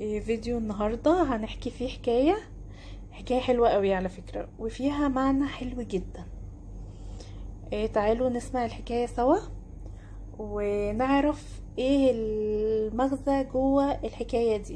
إيه فيديو النهاردة هنحكي فيه حكاية حكاية حلوة قوي على فكرة وفيها معنى حلو جدا إيه تعالوا نسمع الحكاية سوا ونعرف ايه المغزى جوه الحكاية دي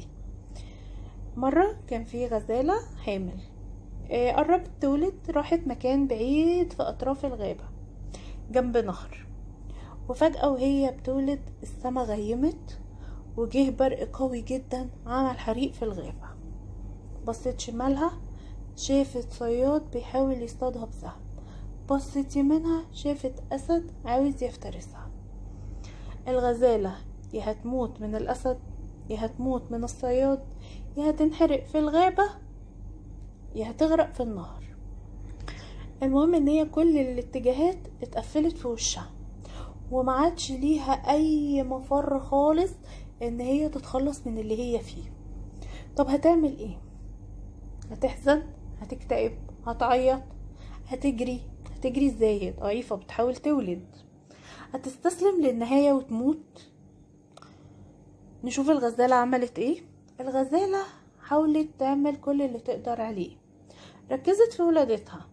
مرة كان في غزالة حامل إيه قربت تولد راحت مكان بعيد في أطراف الغابة جنب نهر وفجأة وهي بتولد السما غيمت وجه برق قوي جدا عمل حريق في الغابة بصت شمالها شافت صياد بيحاول يصطادها بسهم بصت يمينها شافت أسد عاوز يفترسها الغزالة يا هتموت من الأسد يا هتموت من الصياد يا هتنحرق في الغابة يا هتغرق في النهر المهم ان هي كل الاتجاهات اتقفلت في وشها وما عادش ليها اي مفر خالص ان هي تتخلص من اللي هي فيه طب هتعمل ايه هتحزن هتكتئب هتعيط هتجري هتجري ازاي هي ضعيفه بتحاول تولد هتستسلم للنهايه وتموت نشوف الغزاله عملت ايه الغزاله حاولت تعمل كل اللي تقدر عليه ركزت في ولادتها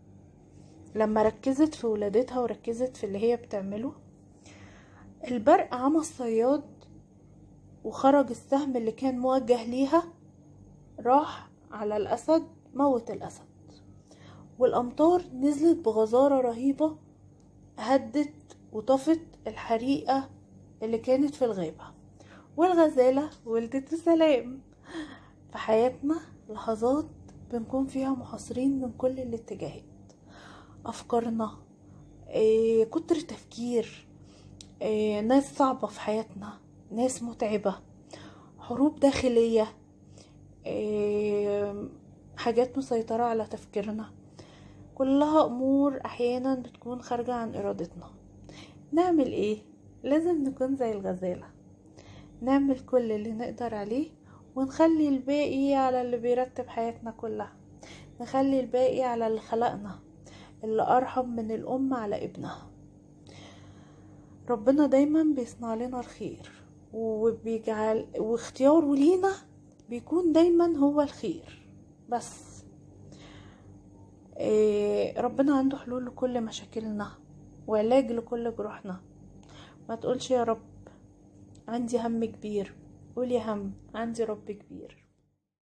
لما ركزت في ولادتها وركزت في اللي هي بتعمله البرق عمى الصياد وخرج السهم اللي كان موجه ليها راح على الأسد موت الأسد والأمطار نزلت بغزارة رهيبة هدت وطفت الحريقة اللي كانت في الغابة والغزالة ولدت بسلام في حياتنا لحظات بنكون فيها محاصرين من كل الاتجاهات أفكارنا إيه كتر تفكير إيه ناس صعبة في حياتنا ناس متعبة حروب داخلية إيه حاجات مسيطرة على تفكيرنا كلها أمور أحيانا بتكون خارجة عن إرادتنا نعمل إيه؟ لازم نكون زي الغزالة نعمل كل اللي نقدر عليه ونخلي الباقي على اللي بيرتب حياتنا كلها نخلي الباقي على اللي خلقنا اللي أرحم من الأم على ابنها ربنا دايما بيصنع لنا الخير وبيجعل واختياره لينا بيكون دايما هو الخير بس إيه ربنا عنده حلول لكل مشاكلنا وعلاج لكل جروحنا ما تقولش يا رب عندي هم كبير قول يا هم عندي رب كبير